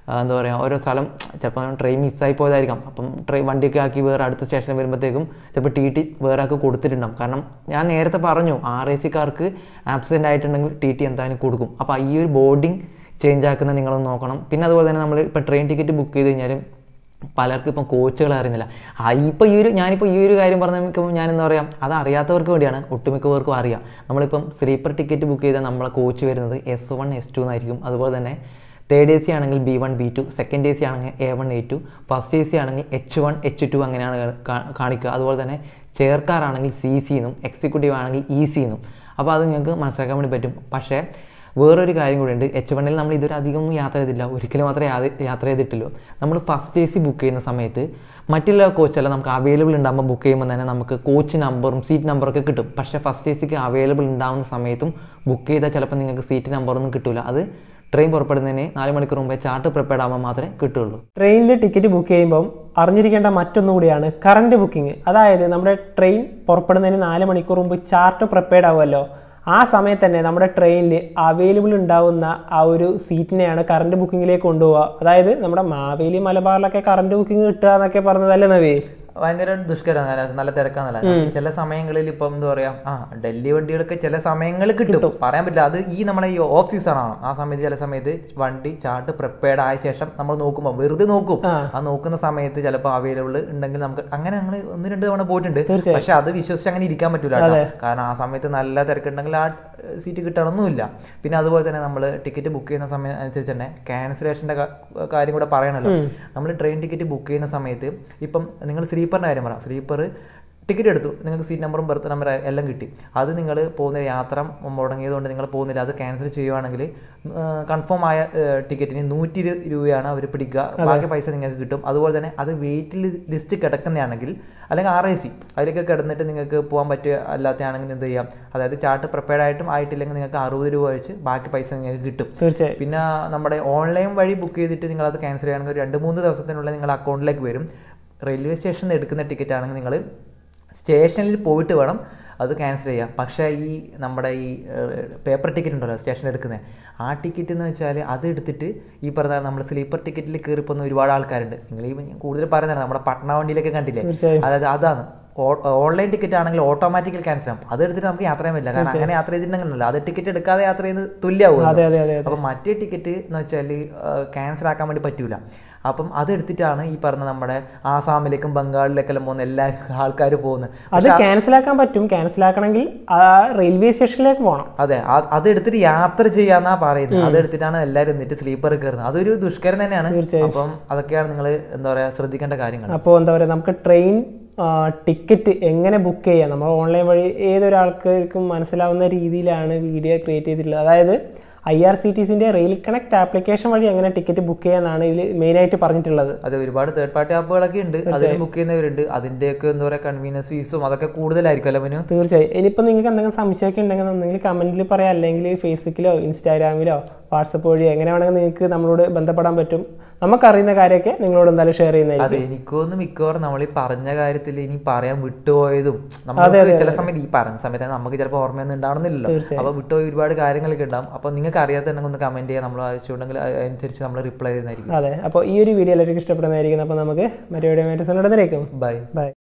ആ, എന്താ പറയുക ഓരോ സ്ഥലം ചിലപ്പോൾ ട്രെയിൻ മിസ്സായി പോയതായിരിക്കാം അപ്പം ട്രെയിൻ വണ്ടിയൊക്കെ ആക്കി വേറെ അടുത്ത സ്റ്റേഷനിൽ വരുമ്പോഴത്തേക്കും ചിലപ്പോൾ ടി ടി വേറെ ആൾക്ക് കൊടുത്തിട്ടുണ്ടാവും കാരണം ഞാൻ നേരത്തെ പറഞ്ഞു ആർ എ സിക്കാർക്ക് ആബ്സെൻ്റ് ആയിട്ടുണ്ടെങ്കിൽ ടി ടി എന്തായാലും കൊടുക്കും അപ്പോൾ ഈ ഒരു ബോർഡിങ് ചേഞ്ച് ആക്കുന്ന നിങ്ങളൊന്ന് നോക്കണം പിന്നെ അതുപോലെ തന്നെ നമ്മൾ ഇപ്പോൾ ട്രെയിൻ ടിക്കറ്റ് ബുക്ക് ചെയ്ത് കഴിഞ്ഞാലും പലർക്കും ഇപ്പം കോച്ചുകൾ അറിയുന്നില്ല ആ ഇപ്പോൾ ഈ ഒരു ഞാനിപ്പോൾ ഈ ഒരു കാര്യം പറഞ്ഞപ്പോൾ ഞാൻ എന്താ പറയുക അത് അറിയാത്തവർക്ക് വേണ്ടിയാണ് ഒട്ടുമിക്കവർക്കും അറിയാം നമ്മളിപ്പം സ്ലീപ്പർ ടിക്കറ്റ് ബുക്ക് ചെയ്താൽ നമ്മളെ കോച്ച് വരുന്നത് എസ് വൺ എസ് ടു എന്നായിരിക്കും അതുപോലെ തന്നെ തേർഡ് എ സി ആണെങ്കിൽ B one B two second A C ആണെങ്കിൽ A one A two first A C ആണെങ്കിൽ എച്ച് വൺ എച്ച് ടു അങ്ങനെയാണ് കാ- കാണിക്കുക അതുപോലെ തന്നെ ചെയർക്കാറാണെങ്കിൽ സി സി എന്നും എക്സിക്യൂട്ടീവ് ആണെങ്കിൽ ഇ സി എന്നും അപ്പോൾ അത് നിങ്ങൾക്ക് മനസ്സിലാക്കാൻ വേണ്ടി പറ്റും പക്ഷേ വേറൊരു കാര്യം കൂടിയുണ്ട് എച്ച് വണ്ണിൽ നമ്മൾ ഇതുവരെ അധികമൊന്നും യാത്ര ചെയ്തില്ല ഒരിക്കലും മാത്രമേ യാത- യാത്ര ചെയ്തിട്ടുള്ളൂ നമ്മൾ ഫസ്റ്റ് എ സി ബുക്ക് ചെയ്യുന്ന സമയത്ത് മറ്റുള്ള കോച്ചെല്ലാം നമുക്ക് അവൈലബിൾ ഉണ്ടാകുമ്പോൾ ബുക്ക് ചെയ്യുമ്പോൾ തന്നെ നമുക്ക് കോച്ച് നമ്പറും സീറ്റ് നമ്പറൊക്കെ കിട്ടും പക്ഷേ ഫസ്റ്റ് എ സിക്ക് അവൈലബിൾ ഉണ്ടാകുന്ന സമയത്തും ബുക്ക് ചെയ്താൽ ചിലപ്പോൾ നിങ്ങൾക്ക് സീറ്റ് നമ്പറൊന്നും കിട്ടില്ല അത് ട്രെയിൻ പുറപ്പെടുന്നതിന് നാല് മണിക്കൂർ മുമ്പേ ചാർട്ട് പ്രിപ്പയർഡ് ആകുമ്പോൾ മാത്രമേ കിട്ടുള്ളൂ ട്രെയിനിൽ ടിക്കറ്റ് ബുക്ക് ചെയ്യുമ്പം അറിഞ്ഞിരിക്കേണ്ട മറ്റൊന്നും കൂടിയാണ് കറണ്ട് ബുക്കിംഗ് അതായത് നമ്മുടെ ട്രെയിൻ പുറപ്പെടുന്നതിന് നാല് മണിക്കൂർ മുമ്പ് ചാർട്ട് പ്രിപ്പയർഡ് ആവുമല്ലോ ആ സമയത്ത് തന്നെ നമ്മുടെ ട്രെയിനിൽ അവൈലബിൾ ഉണ്ടാവുന്ന ആ ഒരു സീറ്റിനെയാണ് കറണ്ട് ബുക്കിങ്ങിലേക്ക് കൊണ്ടുപോവുക അതായത് നമ്മുടെ മാവേലി മലബാറിലൊക്കെ കറണ്ട് ബുക്കിംഗ് കിട്ടുക എന്നൊക്കെ പറഞ്ഞതല്ലേ നവി ഭയങ്കര ദുഷ്കരമാണ് കാരണം നല്ല തിരക്കാന്നല്ല നമുക്ക് ചില സമയങ്ങളിൽ ഇപ്പം എന്താ പറയാ ആ ഡൽഹി വണ്ടികളൊക്കെ ചില സമയങ്ങളിൽ കിട്ടും പറയാൻ പറ്റില്ല അത് ഈ നമ്മളെ ഈ ഓഫ് സീസൺ ആണ് ആ സമയത്ത് ചില സമയത്ത് വണ്ടി ചാർട്ട് പ്രിപ്പയർഡ് ആയ ശേഷം നമ്മൾ നോക്കുമ്പോൾ വെറുതെ നോക്കും ആ നോക്കുന്ന സമയത്ത് ചിലപ്പോൾ അവൈലബിൾ ഉണ്ടെങ്കിൽ നമുക്ക് അങ്ങനെ ഞങ്ങൾ ഒന്ന് രണ്ട് തവണ പോയിട്ടുണ്ട് പക്ഷെ അത് വിശ്വസിച്ച് അങ്ങനെ ഇരിക്കാൻ പറ്റൂല കേട്ടോ. കാരണം ആ സമയത്ത് നല്ല തിരക്കുണ്ടെങ്കിൽ ആ സീറ്റ് കിട്ടണമെന്നില്ല പിന്നെ അതുപോലെ തന്നെ നമ്മൾ ടിക്കറ്റ് ബുക്ക് ചെയ്യുന്ന സമയം അനുസരിച്ച് തന്നെ ക്യാൻസലേഷൻ്റെ കാര്യം കൂടെ പറയണല്ലോ നമ്മൾ ട്രെയിൻ ടിക്കറ്റ് ബുക്ക് ചെയ്യുന്ന സമയത്ത് ഇപ്പം നിങ്ങൾ സ്ലീപ്പറിൻ്റെ കാര്യം പറയാം സ്ലീപ്പർ ടിക്കറ്റ് എടുത്തു നിങ്ങൾക്ക് സീറ്റ് നമ്പറും ബർത്ത് നമ്പർ എല്ലാം കിട്ടി അത് നിങ്ങൾ പോകുന്ന യാത്ര മുടങ്ങിയതുകൊണ്ട് നിങ്ങൾ പോകുന്നില്ല അത് ക്യാൻസൽ ചെയ്യുവാണെങ്കിൽ കൺഫേം ആയ ടിക്കറ്റിന് നൂറ്റി ഇരുപത് രൂപയാണ് അവർ പിടിക്കുക ബാക്കി പൈസ നിങ്ങൾക്ക് കിട്ടും അതുപോലെ തന്നെ അത് വെയിറ്റ് ലിസ്റ്റ് കിടക്കുന്നതാണെങ്കിൽ അല്ലെങ്കിൽ ആർ ഐ സി അതിലൊക്കെ കിടന്നിട്ട് നിങ്ങൾക്ക് പോകാൻ പറ്റുക അല്ലാത്തതാണെങ്കിൽ എന്ത് ചെയ്യാം അതായത് ചാർട്ട് പ്രിപ്പയർഡ് ആയിട്ടും ആയിട്ടില്ലെങ്കിൽ നിങ്ങൾക്ക് അറുപത് രൂപ വെച്ച് ബാക്കി പൈസ നിങ്ങൾക്ക് കിട്ടും തീർച്ചയായും പിന്നെ നമ്മുടെ ഓൺലൈൻ വഴി ബുക്ക് ചെയ്തിട്ട് നിങ്ങൾ അത് ക്യാൻസൽ ചെയ്യുകയാണെങ്കിൽ ഒരു രണ്ട് മൂന്ന് ദിവസത്തിനുള്ളിൽ നിങ്ങളുടെ അക്കൗണ്ടിലേക്ക് വരും റെയിൽവേ സ്റ്റേഷനിൽ നിന്ന് എടുക്കുന്ന ടിക്കറ്റ് ആണെങ്കിൽ നിങ്ങൾ സ്റ്റേഷനിൽ പോയിട്ട് വേണം അത് ക്യാൻസൽ ചെയ്യാം പക്ഷേ ഈ നമ്മുടെ ഈ പേപ്പർ ടിക്കറ്റ് ഉണ്ടല്ലോ സ്റ്റേഷനിൽ എടുക്കുന്നത് ആ ടിക്കറ്റ് എന്ന് വെച്ചാൽ അത് എടുത്തിട്ട് ഈ പറഞ്ഞ നമ്മൾ സ്ലീപ്പർ ടിക്കറ്റിൽ കയറി പോകുന്ന ഒരുപാട് ആൾക്കാരുണ്ട് നിങ്ങൾ ഈ കൂടുതൽ പറയുന്നത് നമ്മുടെ പട്ന വണ്ടിയിലൊക്കെ കണ്ടില്ലേ തീർച്ചയായും. അതായത് അതാണ് ഓൺലൈൻ ടിക്കറ്റ് ആണെങ്കിൽ ഓട്ടോമാറ്റിക്കൽ ക്യാൻസൽ ആകും അത് എടുത്തിട്ട് നമുക്ക് യാത്ര ചെയ്യാൻ പറ്റില്ല കാരണം അങ്ങനെ യാത്ര ചെയ്തിട്ടുണ്ടെങ്കിലല്ല അത് ടിക്കറ്റ് എടുക്കാതെ യാത്ര ചെയ്യുന്നത് തുല്യമാവും അതെ അതെ അതെ അപ്പം മറ്റേ ടിക്കറ്റ് എന്ന് വെച്ചാൽ ക്യാൻസൽ ആക്കാൻ വേണ്ടി പറ്റൂല അപ്പം അതെടുത്തിട്ടാണ് ഈ പറഞ്ഞ നമ്മുടെ ആസാമിലേക്കും ബംഗാളിലേക്കെല്ലാം പോകുന്ന എല്ലാ ആൾക്കാർ പോകുന്നത് അത് ക്യാൻസൽ ആക്കാൻ പറ്റും ക്യാൻസൽ ആക്കണമെങ്കിൽ ആ റെയിൽവേ സ്റ്റേഷനിലേക്ക് പോകണം അതെ ആ- അതെടുത്തിട്ട് യാത്ര ചെയ്യാന്നാ പറയുന്നത് അതെടുത്തിട്ടാണ് എല്ലാവരും എന്നിട്ട് സ്ലീപ്പർ കയറുന്നത് അതൊരു ദുഷ്കരം തന്നെയാണ് അപ്പം അതൊക്കെയാണ് നിങ്ങൾ എന്താ പറയാ ശ്രദ്ധിക്കേണ്ട കാര്യങ്ങൾ അപ്പോൾ എന്താ പറയുക നമുക്ക് ട്രെയിൻ ടിക്കറ്റ് എങ്ങനെ ബുക്ക് ചെയ്യാം നമ്മൾ ഓൺലൈൻ വഴി ഏതൊരാൾക്കാർക്കും മനസ്സിലാവുന്ന രീതിയിലാണ് വീഡിയോ ക്രിയേറ്റ് ചെയ്തിട്ടുള്ളത് അതായത് ഐ ആർ സി ടി സിൻ്റെ റെയിൽ കണക്ട് ആപ്ലിക്കേഷൻ വഴി എങ്ങനെ ടിക്കറ്റ് ബുക്ക് ചെയ്യാമെന്നാണ് ഇതിൽ മെയിനായിട്ട് പറഞ്ഞിട്ടുള്ളത് അത് ഒരുപാട് തേർഡ് പാർട്ടി ആപ്പുകളൊക്കെ ഉണ്ട് അതിൽ ബുക്ക് ചെയ്യുന്നവരുണ്ട് അതിന്റെയൊക്കെ എന്താ പറയാ കൺവീനിയൻസ് ഫീസും അതൊക്കെ കൂടുതലായിരിക്കും അല്ലേ മനു തീർച്ചയായും ഇനിയിപ്പോൾ നിങ്ങൾക്ക് എന്തെങ്കിലും സംശയമൊക്കെ ഉണ്ടെങ്കിൽ ഒന്നെങ്കിൽ കമൻറ്റിൽ പറയാം അല്ലെങ്കിൽ ഫേസ്ബുക്കിലോ ഇൻസ്റ്റാഗ്രാമിലോ വാട്സപ്പ് വഴി എങ്ങനെ വേണമെങ്കിൽ നിങ്ങൾക്ക് നമ്മളോട് ബന്ധപ്പെടാൻ പറ്റും നമുക്കറിയുന്ന കാര്യമൊക്കെ നിങ്ങളോട് എന്തായാലും ഷെയർ ചെയ്യുന്നതായിരിക്കും അതെ എനിക്കൊന്ന് മിക്കവാറും നമ്മൾ ഈ പറഞ്ഞ കാര്യത്തിൽ ഇനി പറയാൻ വിട്ടുപോയതും നമുക്ക് ചില സമയത്ത് ഈ പറഞ്ഞ സമയത്ത് നമുക്ക് ചിലപ്പോൾ ഓർമ്മയൊന്നും ഉണ്ടാവണമെന്നില്ലല്ലോ അപ്പൊ വിട്ടുപോയ ഒരുപാട് കാര്യങ്ങളൊക്കെ ഉണ്ടാവും അപ്പൊ നിങ്ങൾക്ക് അറിയാത്തുണ്ടെങ്കിൽ ഒന്ന് കമന്റ് ചെയ്യാൻ നമ്മൾ ആവശ്യമുണ്ടെങ്കിൽ അതനുസരിച്ച് നമ്മൾ റിപ്ലൈ ചെയ്യുന്നതായിരിക്കും അതെ അപ്പോൾ ഈ ഒരു വീഡിയോ എല്ലാവർക്കും ഇഷ്ടപ്പെടുന്നതായിരിക്കും അപ്പോൾ നമുക്ക് മറ്റേ വീഡിയോ ആയിട്ട് ബൈ ബൈ ബൈ